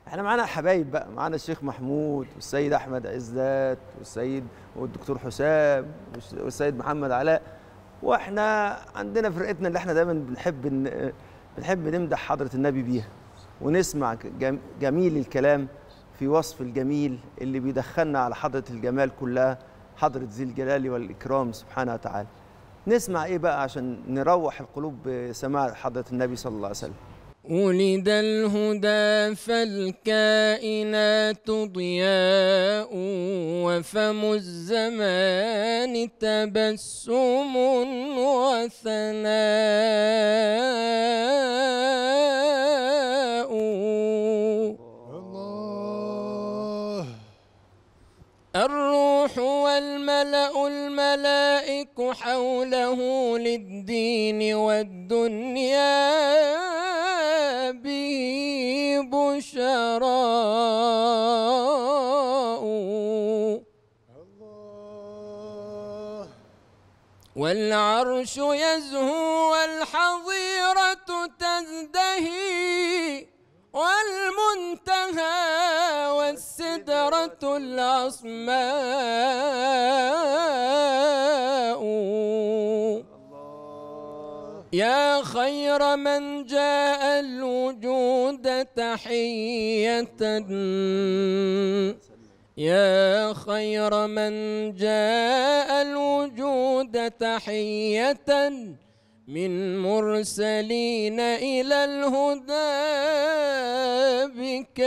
احنا معانا حبايب بقى معانا الشيخ محمود والسيد احمد عزت والسيد والدكتور حسام والس- والسيد محمد علاء واحنا عندنا فرقتنا اللي احنا دايما بنحب ن- بنحب نمدح حضره النبي بيها ونسمع جم- جميل الكلام في وصف الجميل اللي بيدخلنا على حضره الجمال كلها حضره ذي الجلال والاكرام سبحانه وتعالى نسمع ايه بقى عشان نروح القلوب بسماع حضره النبي صلى الله عليه وسلم ولد الهدى فالكائنات ضياء وفم الزمان تبسم وثناء الله الروح والملأ الملائك حوله للدين والدنيا به بشراء الله والعرش يزهو والحظيرة تزدهي والمنتهى والسدرة العصماء يا خير من جاء الوجود تحية يا خير من جاء الوجود تحية من مرسلين إلى الهدى بك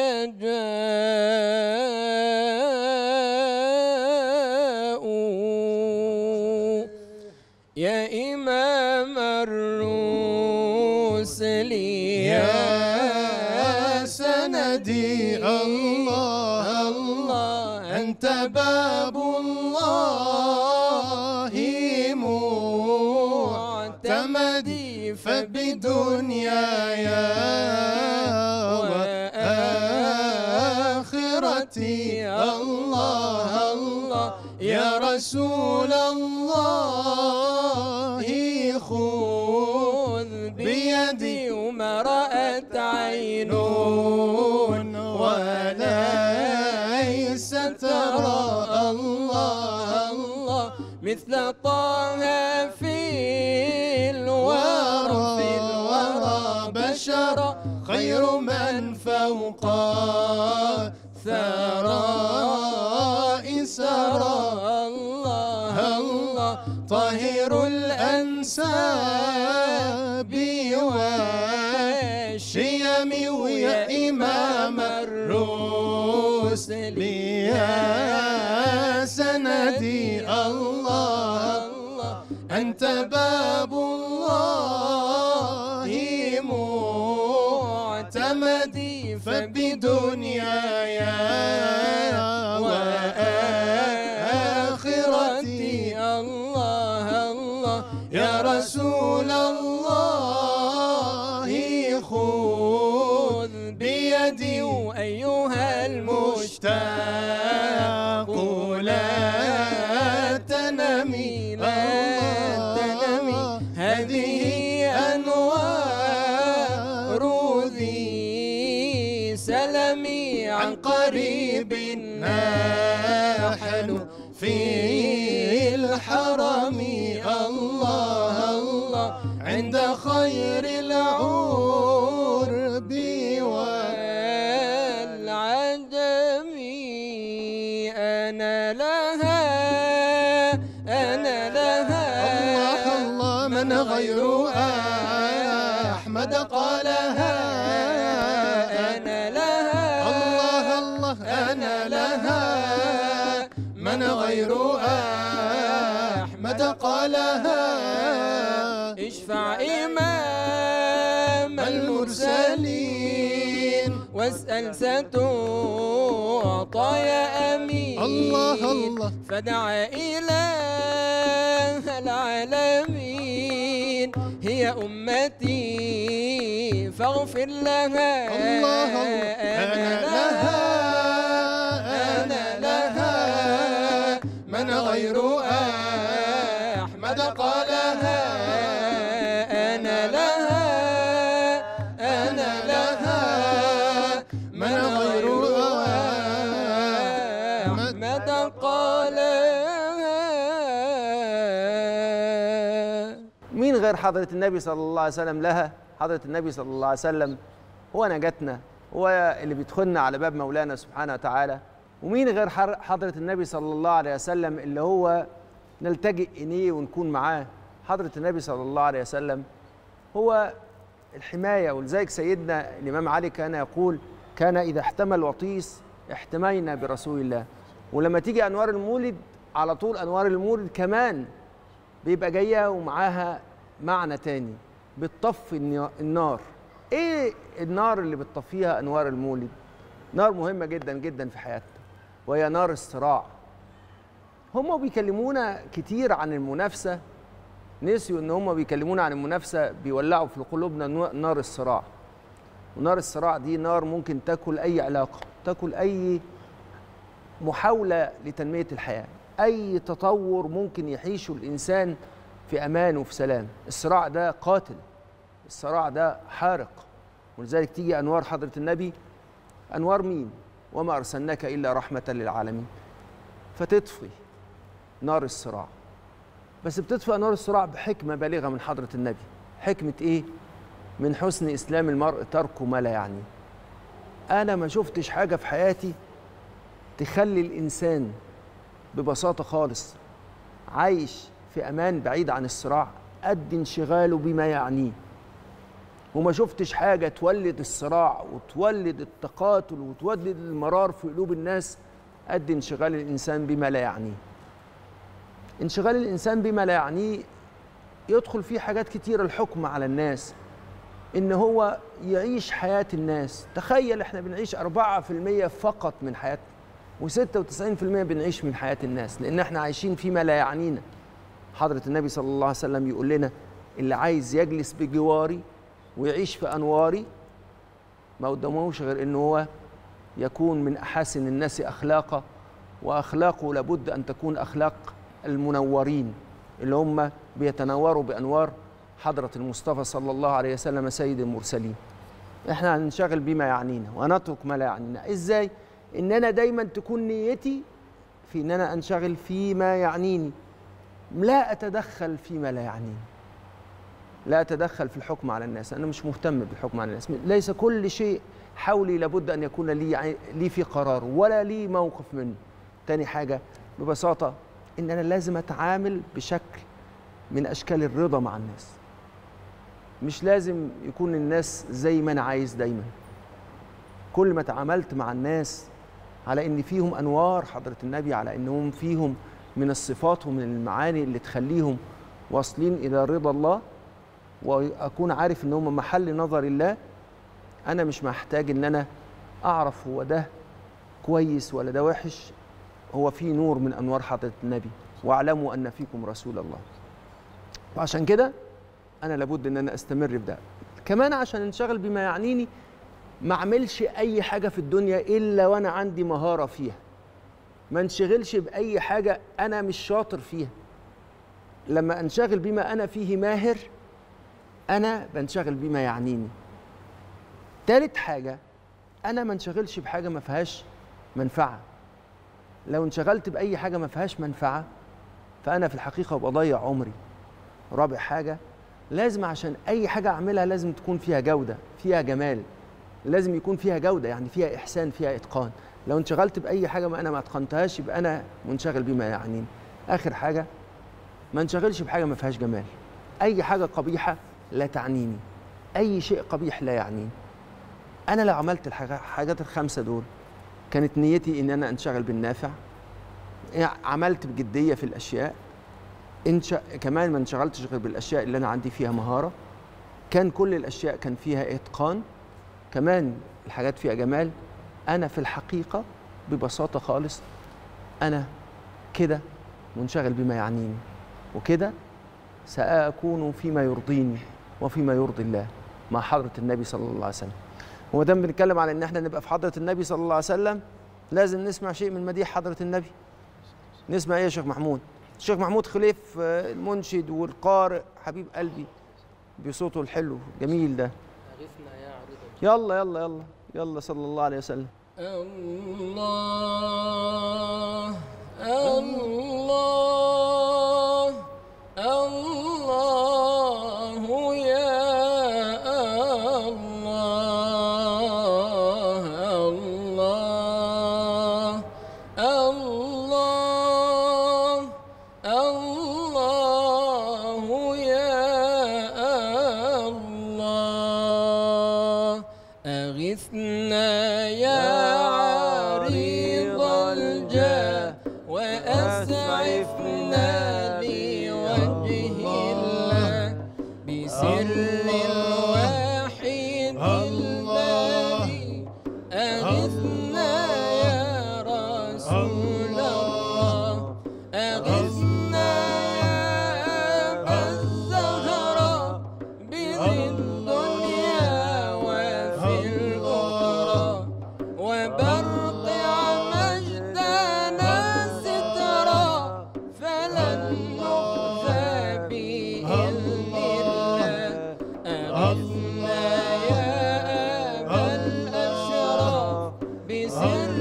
جاءوا يا إمام الرسل يا سندي الله الله أنت باب الله معتمدي فبدنياي وآخرتي الله الله يا رسول الله خذ بيدي وما رأت عين وليس ترى الله الله مثل طه في الورى ورى في الورى بشرا خير من فوق ثراء سرى الله الله طاهر الأنساب والشيم ويا إمام الرسل يا سندي الله الله أنت باب الله معتمدي فبدنياي وآخرتي الله الله يا رسول الله خذ بيدي أيها مشتاق لا تنمي لا تنمي هذه أنوار ذي سلمي عن قريب نحن في الحرم الله الله عند خير العرب والعجم أنا لها أنا لها الله الله من غير أحمد قالها أنا لها الله الله أنا لها من غير أحمد قالها اشفع إمام المرسلين واسأل ستعطى يا أمين الله الله فدعا إله العالمين هي أمتي فاغفر لها الله الله أنا لها أنا لها من غير أحمد قالها أنا لها أنا لها من غير غير حضرة النبي صلى الله عليه وسلم لها حضرة النبي صلى الله عليه وسلم هو نجاتنا هو اللي بيدخلنا على باب مولانا سبحانه وتعالى ومين غير حر- حضرة النبي صلى الله عليه وسلم اللي هو نلتجئ إليه ونكون معاه حضرة النبي صلى الله عليه وسلم هو الحماية ولذلك سيدنا الإمام علي كان يقول كان إذا احتمى وطيس احتمينا برسول الله ولما تيجي أنوار المولد على طول أنوار المولد كمان بيبقى جاية ومعاها معنى تاني بتطفي النيا- النار ايه النار اللي بتطفيها انوار المولد نار مهمة جدا جدا في حياتنا وهي نار الصراع هم بيكلمونا كتير عن المنافسة نسيوا ان هم بيكلمونا عن المنافسة بيولعوا في قلوبنا نو- نار الصراع ونار الصراع دي نار ممكن تاكل اي علاقة تاكل اي محاولة لتنمية الحياة أي تطور ممكن يعيشه الإنسان في أمان وفي سلام الصراع ده قاتل الصراع ده حارق ولذلك تيجي أنوار حضرة النبي أنوار مين وما أرسلناك إلا رحمة للعالمين فتطفي نار الصراع بس بتطفي نار الصراع بحكمة بالغة من حضرة النبي حكمة إيه؟ من حسن إسلام المرء ترك ما لا يعنيه أنا ما شفتش حاجة في حياتي تخلي الإنسان ببساطة خالص عايش في أمان بعيد عن الصراع قد انشغاله بما يعنيه وما شفتش حاجة تولد الصراع وتولد التقاتل وتولد المرار في قلوب الناس قد انشغال الإنسان بما لا يعنيه انشغال الإنسان بما لا يعنيه يدخل فيه حاجات كتيرة الحكم على الناس إن هو يعيش حياة الناس تخيل إحنا بنعيش 4% فقط من حياتنا و96% بنعيش من حياة الناس لأن احنا عايشين فيما لا يعنينا حضرة النبي صلى الله عليه وسلم يقول لنا اللي عايز يجلس بجواري ويعيش في أنواري ما قدامهوش غير إن هو يكون من أحاسن الناس أخلاقا وأخلاقه لابد أن تكون أخلاق المنورين اللي هم بيتنوروا بأنوار حضرة المصطفى صلى الله عليه وسلم سيد المرسلين احنا هننشغل بما يعنينا ونترك ما لا يعنينا ازاي ان انا دايما تكون نيتي في ان انا انشغل فيما يعنيني لا اتدخل فيما لا يعنيني لا اتدخل في الحكم على الناس انا مش مهتم بالحكم على الناس ليس كل شيء حولي لابد ان يكون لي عي- لي في قرار ولا لي موقف منه تاني حاجه ببساطه ان انا لازم اتعامل بشكل من اشكال الرضا مع الناس مش لازم يكون الناس زي ما انا عايز دايما كل ما تعاملت مع الناس على ان فيهم انوار حضره النبي على انهم فيهم من الصفات ومن المعاني اللي تخليهم واصلين الى رضا الله واكون عارف ان هم محل نظر الله انا مش محتاج ان انا اعرف هو ده كويس ولا ده وحش هو في نور من انوار حضره النبي واعلموا ان فيكم رسول الله وعشان كده انا لابد ان انا استمر في ده كمان عشان انشغل بما يعنيني ما اعملش اي حاجه في الدنيا الا وانا عندي مهاره فيها ما انشغلش باي حاجه انا مش شاطر فيها لما انشغل بما انا فيه ماهر انا بنشغل بما يعنيني تالت حاجه انا ما انشغلش بحاجه ما فيهاش منفعه لو انشغلت باي حاجه ما فيهاش منفعه فانا في الحقيقه بضيع عمري رابع حاجه لازم عشان اي حاجه اعملها لازم تكون فيها جوده فيها جمال لازم يكون فيها جوده يعني فيها احسان فيها اتقان لو انشغلت باي حاجه ما انا ما اتقنتهاش يبقى انا منشغل بما يعنيني اخر حاجه ما انشغلش بحاجه ما فيهاش جمال اي حاجه قبيحه لا تعنيني اي شيء قبيح لا يعنيني انا لو عملت الحاجة- الحاجات الخمسه دول كانت نيتي ان انا انشغل بالنافع يعني عملت بجديه في الاشياء انش... كمان ما انشغلتش غير بالاشياء اللي انا عندي فيها مهاره كان كل الاشياء كان فيها اتقان كمان الحاجات فيها جمال انا في الحقيقه ببساطه خالص انا كده منشغل بما يعنيني وكده ساكون فيما يرضيني وفيما يرضي الله مع حضره النبي صلى الله عليه وسلم وما دام بنتكلم على ان احنا نبقى في حضره النبي صلى الله عليه وسلم لازم نسمع شيء من مديح حضره النبي نسمع ايه يا شيخ محمود الشيخ محمود خليف آه، المنشد والقارئ حبيب قلبي بصوته الحلو الجميل ده عرفنا يا عرض يلا يلا يلا يلا صلى الله عليه وسلم الله الله الله أغثنا يا عريض الجاه وأسعفنا لوجه الله بسر الواحد الباري أغثنا يا رسول الله أغثنا يا أبا الزهراء بذي الدنيا وفي الأخرى وبرقع مجدنا سترا فلن نخزى بإذن الله أغثنا يا أبا الأشراف بسر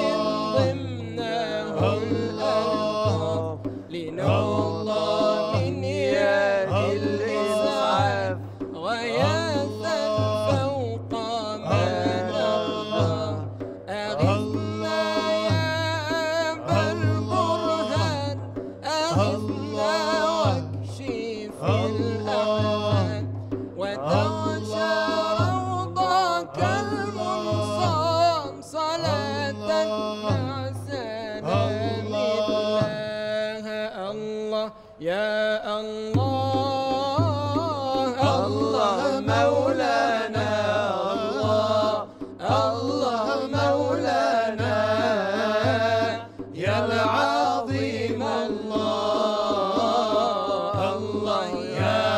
ضمنه الألقاب لنرضى من يد الإسعاف غياثا فوق ما نرضى أغثنا يا أبا البرهان أغثنا واكشف الأحزان وتغشى روضك المنصام صلاة مع سلام الله الله يا الله الله مولانا الله الله مولانا يا العظيم الله الله يا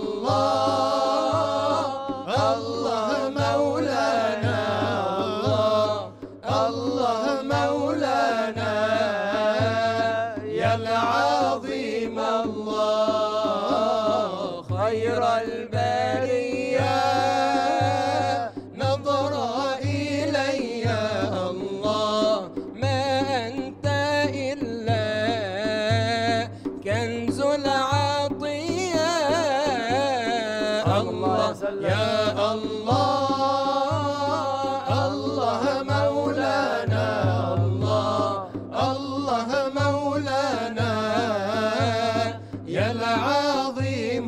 الله الله مولانا الله الله مولانا يا العظيم الله خير البرية نظر إلي الله ما أنت إلا كنز العطية الله يا الله الله مولانا الله الله مولانا يا العظيم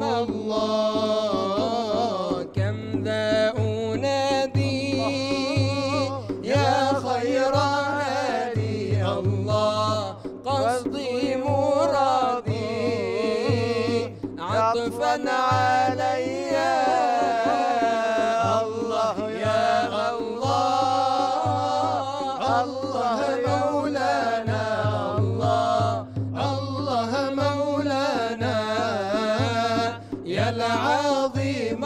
الله كم ذا أنادي يا خير هادي الله قصدي مرادي عطفا علي الله يا الله الله مولانا الله الله مولانا يا العظيم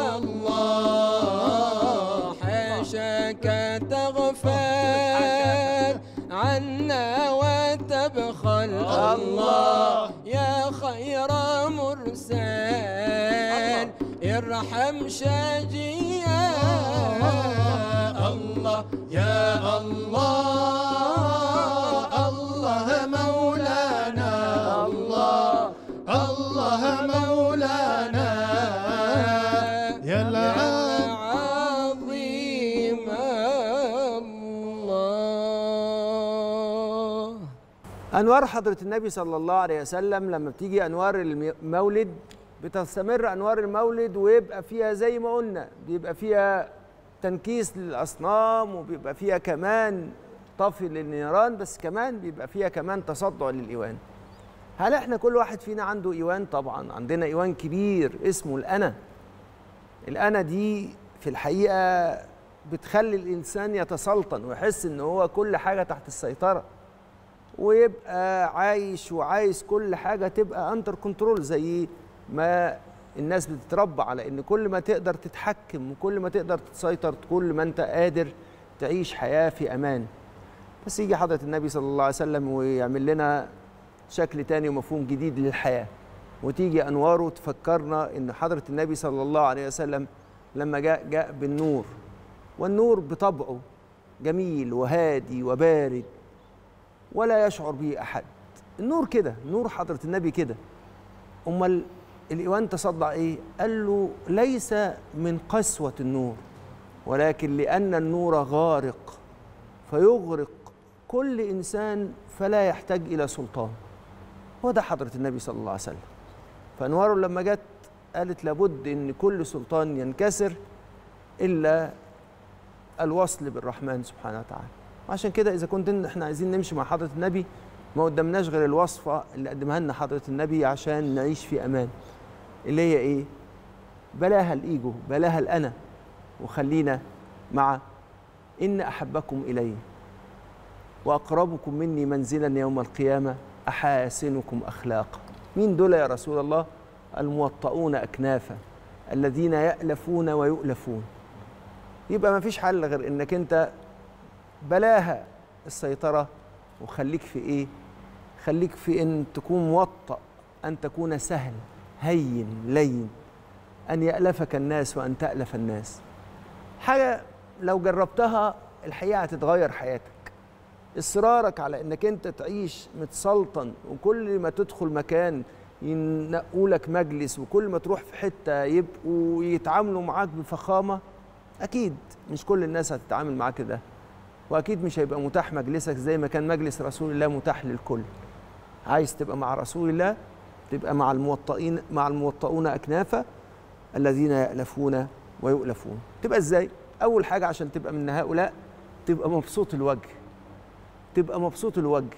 الله حاشاك تغفل عنا وتبخل الله يا خير مرسل ارحم شاجيا الله يا الله الله مولانا الله الله مولانا يا العظيم العظيم الله انوار حضره النبي صلى الله عليه وسلم لما بتيجي انوار المولد بتستمر انوار المولد ويبقى فيها زي ما قلنا بيبقى فيها تنكيس للاصنام وبيبقى فيها كمان طفي للنيران بس كمان بيبقى فيها كمان تصدع للايوان هل احنا كل واحد فينا عنده ايوان طبعا عندنا ايوان كبير اسمه الانا الانا دي في الحقيقه بتخلي الانسان يتسلطن ويحس ان هو كل حاجه تحت السيطره ويبقى عايش وعايز كل حاجه تبقى اندر كنترول زي ما الناس بتتربى على ان كل ما تقدر تتحكم وكل ما تقدر تسيطر كل ما انت قادر تعيش حياه في امان بس يجي حضره النبي صلى الله عليه وسلم ويعمل لنا شكل تاني ومفهوم جديد للحياه وتيجي انواره تفكرنا ان حضره النبي صلى الله عليه وسلم لما جاء جاء بالنور والنور بطبعه جميل وهادي وبارد ولا يشعر به احد النور كده نور حضره النبي كده امال الايوان تصدع ايه قال له ليس من قسوه النور ولكن لان النور غارق فيغرق كل انسان فلا يحتاج الى سلطان هو ده حضره النبي صلى الله عليه وسلم فانواره لما جت قالت لابد ان كل سلطان ينكسر الا الوصل بالرحمن سبحانه وتعالى عشان كده اذا كنت إن احنا عايزين نمشي مع حضره النبي ما قدامناش غير الوصفه اللي قدمها لنا حضره النبي عشان نعيش في امان اللي هي ايه بلاها الايجو بلاها الانا وخلينا مع ان احبكم الي واقربكم مني منزلا يوم القيامه احاسنكم اخلاقا مين دول يا رسول الله الموطؤون اكنافا الذين يالفون ويؤلفون يبقى ما فيش حل غير انك انت بلاها السيطره وخليك في ايه خليك في ان تكون موطأ ان تكون سهل هين لين ان يالفك الناس وان تالف الناس حاجه لو جربتها الحقيقه هتتغير حياتك اصرارك على انك انت تعيش متسلطن وكل ما تدخل مكان ينقوا لك مجلس وكل ما تروح في حته يبقوا يتعاملوا معاك بفخامه اكيد مش كل الناس هتتعامل معاك كده واكيد مش هيبقى متاح مجلسك زي ما كان مجلس رسول الله متاح للكل عايز تبقى مع رسول الله تبقى مع الموطئين مع الموطئون اكنافا الذين يألفون ويؤلفون تبقى ازاي اول حاجه عشان تبقى من هؤلاء تبقى مبسوط الوجه تبقى مبسوط الوجه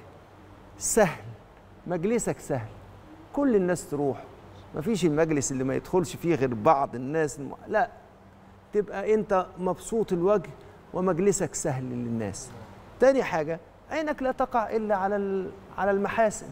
سهل مجلسك سهل كل الناس تروح مفيش المجلس اللي ما يدخلش فيه غير بعض الناس الم... لا تبقى انت مبسوط الوجه ومجلسك سهل للناس تاني حاجة عينك لا تقع إلا على ال- على المحاسن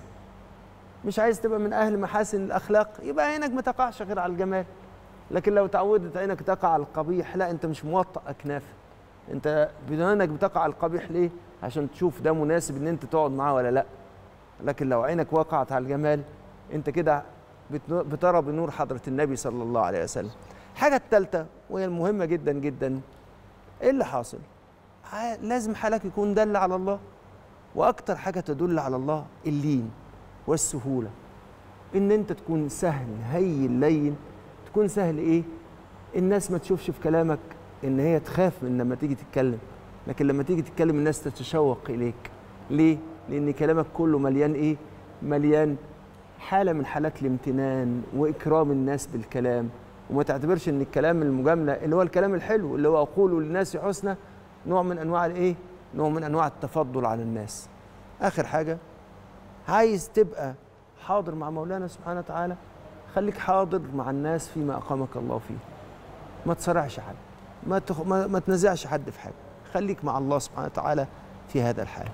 مش عايز تبقى من أهل محاسن الأخلاق يبقى عينك ما تقعش غير على الجمال لكن لو تعودت عينك تقع على القبيح لا أنت مش موطأ أكناف أنت بدونك بتقع على القبيح ليه عشان تشوف ده مناسب إن أنت تقعد معاه ولا لا لكن لو عينك وقعت على الجمال أنت كده بت- بترى بنور حضرة النبي صلى الله عليه وسلم الحاجة الثالثة وهي المهمة جدا جدا ايه اللي حاصل؟ ع- لازم حالك يكون دل على الله واكتر حاجه تدل على الله اللين والسهوله ان انت تكون سهل هين لين تكون سهل ايه؟ الناس ما تشوفش في كلامك ان هي تخاف من لما تيجي تتكلم لكن لما تيجي تتكلم الناس تتشوق اليك ليه؟ لان كلامك كله مليان ايه؟ مليان حاله من حالات الامتنان واكرام الناس بالكلام وما تعتبرش ان الكلام المجامله اللي هو الكلام الحلو اللي هو اقوله للناس حسنى نوع من انواع الايه؟ نوع من انواع التفضل على الناس. اخر حاجه عايز تبقى حاضر مع مولانا سبحانه وتعالى خليك حاضر مع الناس فيما اقامك الله فيه. ما تصارعش حد ما, تخ... ما ما تنازعش حد في حاجه خليك مع الله سبحانه وتعالى في هذا الحال.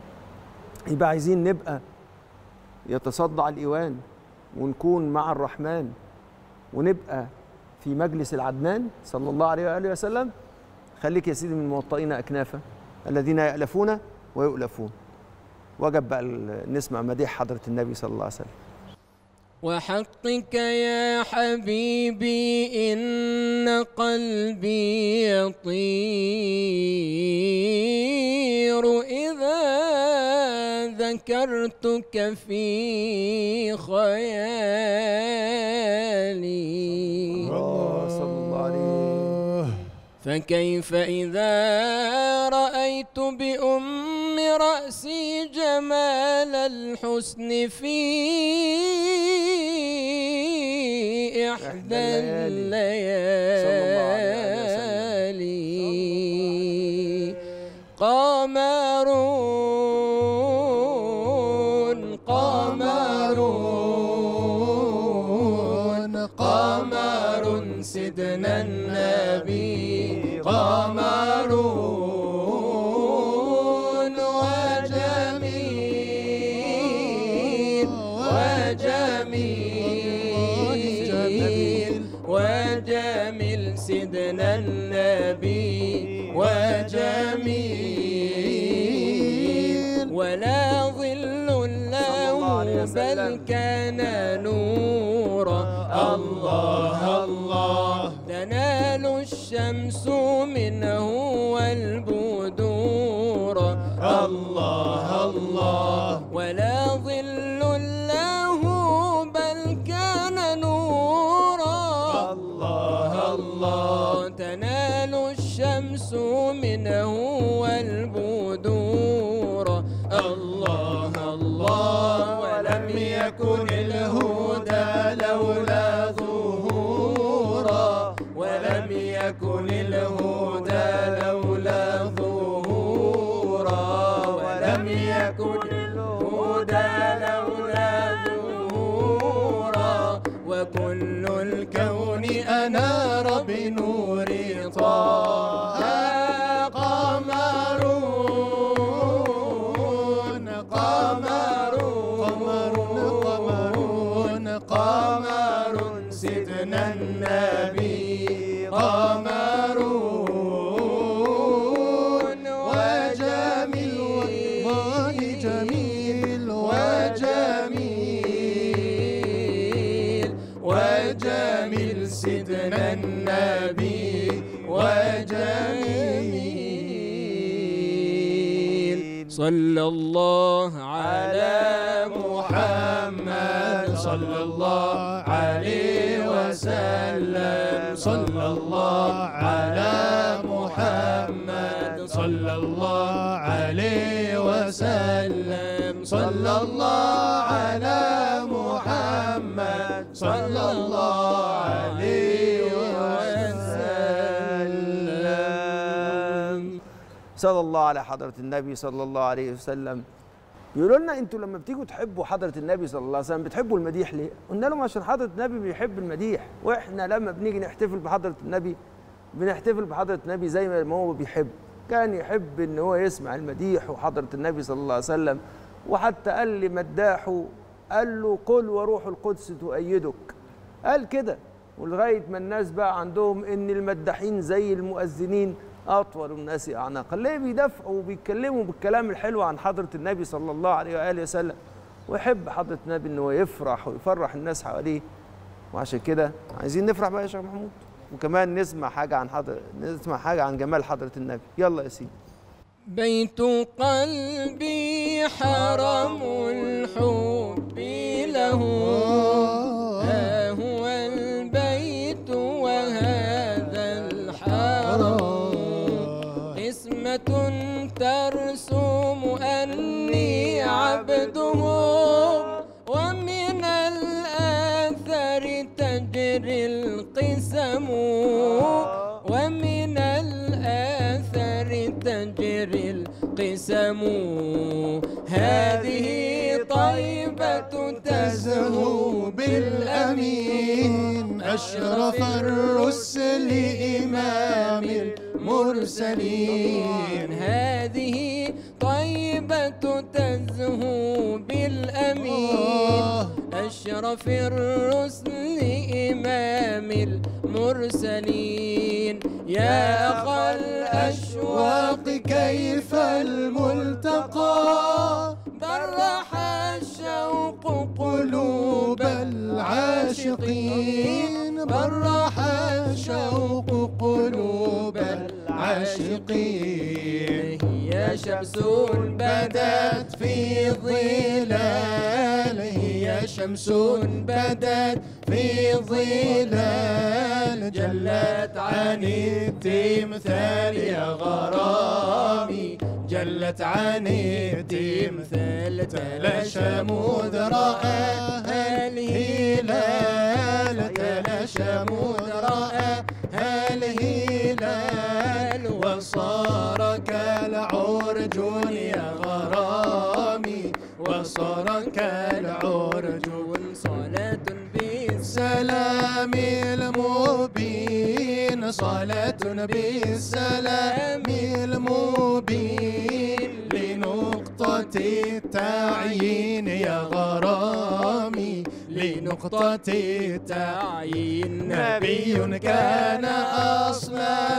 يبقى عايزين نبقى يتصدع الايوان ونكون مع الرحمن ونبقى في مجلس العدنان صلى الله عليه واله وسلم خليك يا سيدي من الموطئين اكنافا الذين يالفون ويؤلفون وجب بقى ال- نسمع مديح حضره النبي صلى الله عليه وسلم وحقك يا حبيبي إن قلبي يطير إذا ذكرتك في خيالي الله صلى الله عليه فكيف إذا رأيت بأم رأسي جمال الحسن في إحدى الليالي. صلى الله عليه الليالي قمرون قمرون قمر سيدنا النبي قمرون وجميل وجميل وجميل سيدنا النبي وجميل ولا ظل له الله عليه بل وسلم. كان نورا الله الله تنال الشمس منه والبدور الله الله ولا ظل له بل كان نورا الله الله تنال الشمس منه والبدور الله الله ولم يكن الهدى لولا ظهورا ولم يكن الهدى لولا صلى الله على محمد صلى الله عليه وسلم صلى الله على محمد صلى الله عليه وسلم صلى الله على محمد صلى الله عليه وسلم صلى الله على حضرة النبي صلى الله عليه وسلم بيقولوا لنا انتوا لما بتيجوا تحبوا حضرة النبي صلى الله عليه وسلم بتحبوا المديح ليه؟ قلنا لهم عشان حضرة النبي بيحب المديح واحنا لما بنيجي نحتفل بحضرة النبي بنحتفل بحضرة النبي زي ما هو بيحب كان يحب ان هو يسمع المديح وحضرة النبي صلى الله عليه وسلم وحتى قال لمداحه قال له قل وروح القدس تؤيدك قال كده ولغايه ما الناس بقى عندهم ان المداحين زي المؤذنين اطول الناس اعناقا ليه بيدافعوا وبيتكلموا بالكلام الحلو عن حضره النبي صلى الله عليه واله وسلم ويحب حضره النبي ان هو يفرح ويفرح الناس حواليه وعشان كده عايزين نفرح بقى يا شيخ محمود وكمان نسمع حاجه عن حضر نسمع حاجه عن جمال حضره النبي يلا يا سيدي بيت قلبي حرم الحب له ها هو البيت وهذا الحرم قسمة ترسم أني عبدهم ومن الآثار تجري القسم ومن الآثار تجري القسم هذه طيبة تزهو بالأمين أشرف الرسل إمام المرسلين هذه طيبة تزهو بالأمين أشرف الرسل إمام المرسلين يا أخا الأشواق كيف الملتقى برح الشوق قلوب العاشقين برح الشوق قلوب العاشقين هي شمس بدت في ظلال هي شمس بدت في ظلال جلت عن التمثال يا غرامي جلت عن التمثال تلاشى مذ رآها الهلال تلاشى مذ رآها الهلال وصار كالعرجون يا غرامي وصار كالعرجون صلاة بالسلام المبين صلاة بالسلام المبين لنقطة التعيين يا غرامي لنقطة التعيين نبي كان أصل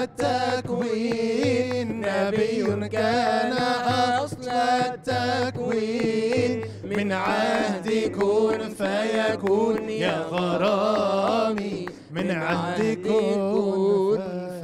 التكوين نبي كان أصل التكوين من عهد كن فيكون يا غرامي من عهد كن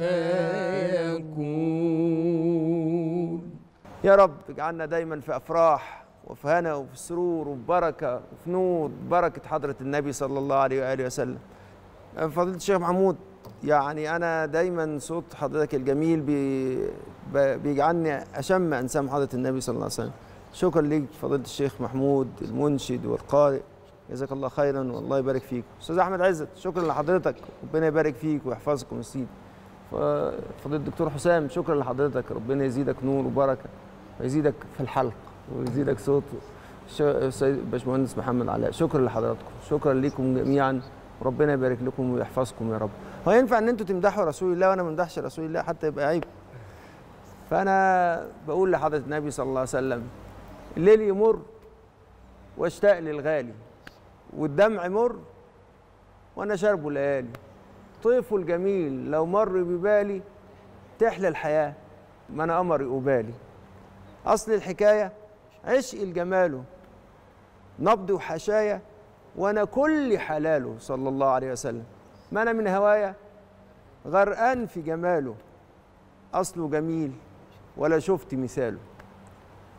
فيكون يا رب اجعلنا دايما في افراح وفي هنا وفي سرور وفي بركه وفي نور بركه حضره النبي صلى الله عليه واله وسلم. فضيله الشيخ محمود يعني انا دايما صوت حضرتك الجميل بي ب- بيجعلني اشم انسام حضره النبي صلى الله عليه وسلم. شكرا ليك فضيله الشيخ محمود المنشد والقارئ جزاك الله خيرا والله يبارك فيك. استاذ احمد عزت شكرا لحضرتك ربنا يبارك فيك ويحفظكم ويسيدك. فضيله الدكتور حسام شكرا لحضرتك ربنا يزيدك نور وبركه ويزيدك في الحلق ويزيدك صوت ش- سيد باشمهندس محمد علاء شكرا لحضراتكم شكرا لكم جميعا وربنا يبارك لكم ويحفظكم يا رب هو ينفع ان انتوا تمدحوا رسول الله وانا ما امدحش رسول الله حتى يبقى عيب فانا بقول لحضره النبي صلى الله عليه وسلم الليل يمر واشتاق للغالي والدمع مر وانا شاربه ليالي طيفه الجميل لو مر ببالي تحلى الحياه ما انا قمري قبالي اصل الحكايه عشق الجماله نبض وحشايا وانا كل حلاله صلى الله عليه وسلم ما انا من هوايا غرقان في جماله اصله جميل ولا شفت مثاله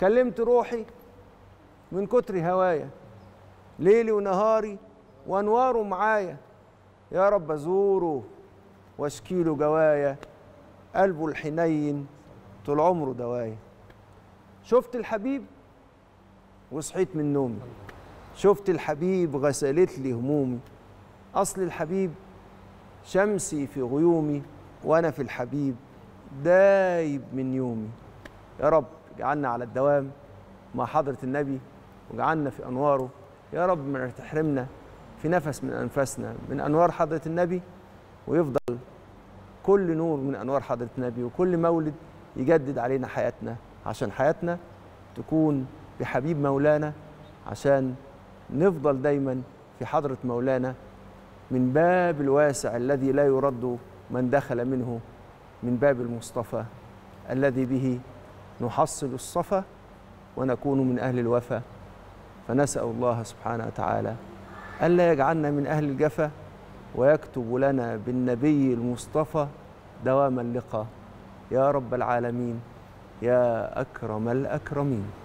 كلمت روحي من كتر هوايا ليلي ونهاري وانواره معايا يا رب ازوره واشكي له جوايا قلبه الحنين طول عمره دوايا شفت الحبيب وصحيت من نومي شفت الحبيب غسلت لي همومي اصل الحبيب شمسي في غيومي وانا في الحبيب دايب من يومي يا رب اجعلنا على الدوام مع حضرة النبي واجعلنا في أنواره يا رب ما تحرمنا في نفس من أنفاسنا من أنوار حضرة النبي ويفضل كل نور من أنوار حضرة النبي وكل مولد يجدد علينا حياتنا عشان حياتنا تكون بحبيب مولانا عشان نفضل دايما في حضرة مولانا من باب الواسع الذي لا يرد من دخل منه من باب المصطفى الذي به نحصل الصفا ونكون من أهل الوفا فنسأل الله سبحانه وتعالى ألا يجعلنا من أهل الجفا ويكتب لنا بالنبي المصطفى دوام اللقاء يا رب العالمين يا أكرم الأكرمين